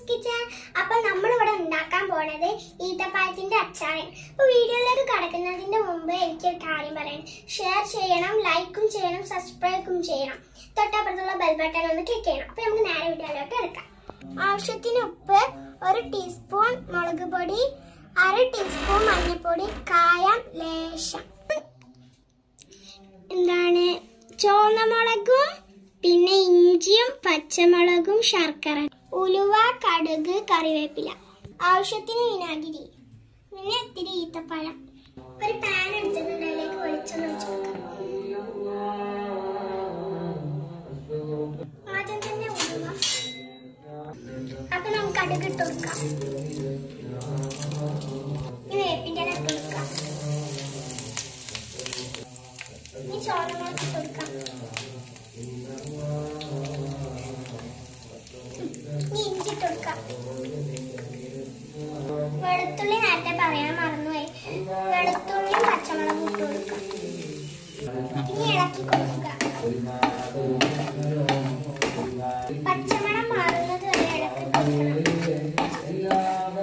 ഷാനൂസ് kitchen അപ്പൊ നമ്മൾ ഇവിടെ ഉണ്ടാക്കാൻ പോണത് ഈത്തപ്പഴത്തിന്റെ അച്ചാറാണ് അപ്പൊ വീഡിയോയിലേക്ക് കടക്കുന്നതിന്റെ മുമ്പ് എനിക്കൊരു കാര്യം പറയണം ഷെയർ ചെയ്യണം ലൈക്കും ചെയ്യണം സബ്സ്ക്രൈബും ചെയ്യണം തൊട്ടപ്പുറത്തുള്ള ബെൽ ബട്ടൺ ഒന്ന് ക്ലിക്ക് ചെയ്യണം അപ്പൊ നമുക്ക് നേരെ വീഡിയോയിലോട്ട് എടുക്കാം ആവശ്യത്തിന് ഉപ്പ് ഒരു ടീസ്പൂൺ മുളക് പൊടി അര ടീസ്പൂൺ മഞ്ഞൾപ്പൊടി കായം ലേശം എന്താണ് ചുവന്നമുളകും പിന്നെ ഇഞ്ചിയും പച്ചമുളകും ശർക്കര ഉലുവ കടുക് കറിവേപ്പില ആവശ്യത്തിന് വിനാഗിരി പിന്നെ ഇത്തിരി ഈത്തപ്പഴം ഒരു പാൻ എടുത്തിട്ടുണ്ട് അതിലേക്ക് വെളിച്ചെണ്ണ ഒഴിച്ച് കൊടുക്കാം ആദ്യം തന്നെ ഉലുവ അപ്പൊ നമുക്ക് കടുക് ഇട്ട് കൊടുക്കാം ഇനി വേപ്പിന്റെ ഇല ഇട്ട് കൊടുക്കാം ഇനി ചോളമുളക് ഇട്ട് കൊടുക്കാം ഇനി ഇഞ്ചി ഇട്ട് കൊടുക്കാം വെളുത്തുള്ളി നേരത്തെ പറയാൻ മറന്നുപോയി വെളുത്തുള്ളിയും പച്ചമുളകും ഇട്ട് കൊടുക്കാം ഇനി ഇളക്കി കൊടുക്കുക പച്ചമണം മാറുന്നത് വരെ ഇളക്കി കൊടുക്കണം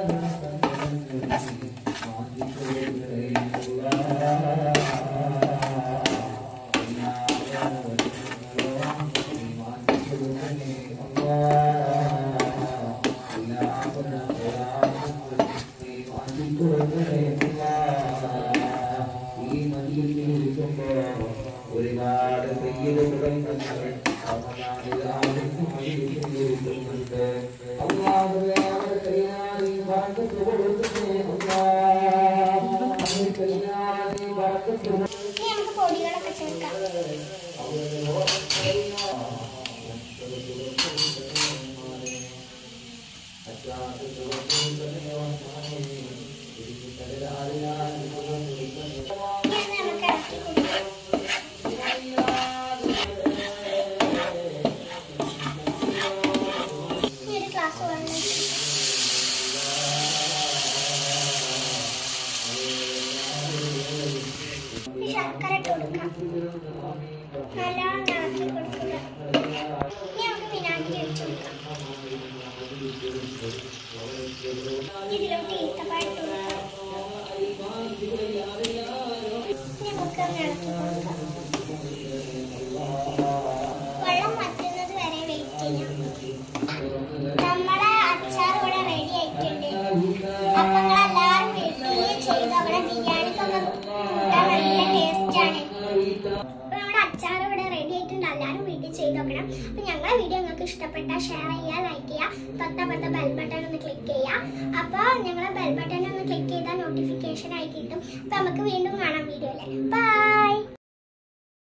ഒരുപാട് ഇനി നമുക്ക് പൊടികളൊക്കെ ചേർക്കാം ഇനി അത് നമുക്ക് ഇളക്കി കൊടുക്കാം ഇനി ഒരു ഗ്ലാസ് വെള്ളം ഒഴിച്ച് കൊടുക്കാം. ഇനി ശർക്കര ഇട്ട് കൊടുക്കാം നല്ലോണം ഇളക്കി കൊടുക്കുക ഇനി നമുക്ക് വിനാഗിരി ഒഴിച്ച് കൊടുക്കാം ഇതിലോട്ട് ഈത്തപ്പഴം ഇട്ട് കൊടുക്കാം ഇനി നമുക്ക് ഒന്ന് ഇളക്കി കൊടുക്കാം വെള്ളം വറ്റുന്നത് വരെ വെയിറ്റ് ചെയ്യാം നമ്മളെ അച്ചാർ ഇവിടെ റെഡി ആയിട്ടുണ്ട് അപ്പൊ നിങ്ങളെല്ലാവരും വീട്ടിൽ ചെയ്ത് അവിടെ ബിരിയാണിക്കൊക്കെ കൂട്ടാൻ നല്ല ടേസ്റ്റ് ആണ് അപ്പൊ നമ്മുടെ അച്ചാർ ഇവിടെ റെഡി ആയിട്ടുണ്ട് എല്ലാവരും വീട്ടിൽ ചെയ്ത് നോക്കണം അപ്പൊ ഞങ്ങളെ വീഡിയോ നിങ്ങൾക്ക് ഇഷ്ടപ്പെട്ടാൽ ഷെയർ ചെയ്യുക ലൈക്ക് ചെയ്യുക തൊട്ടപ്പുറത്തെ ബെൽ ബട്ടൺ ഒന്ന് ക്ലിക്ക് ചെയ്യുക അപ്പൊ ഞങ്ങളെ ബെൽ ബട്ടൺ ഒന്ന് ക്ലിക്ക് ചെയ്താൽ നോട്ടിഫിക്കേഷൻ ആയി കിട്ടും അപ്പൊ നമുക്ക് വീണ്ടും കാണാം വീഡിയോയില് ബൈ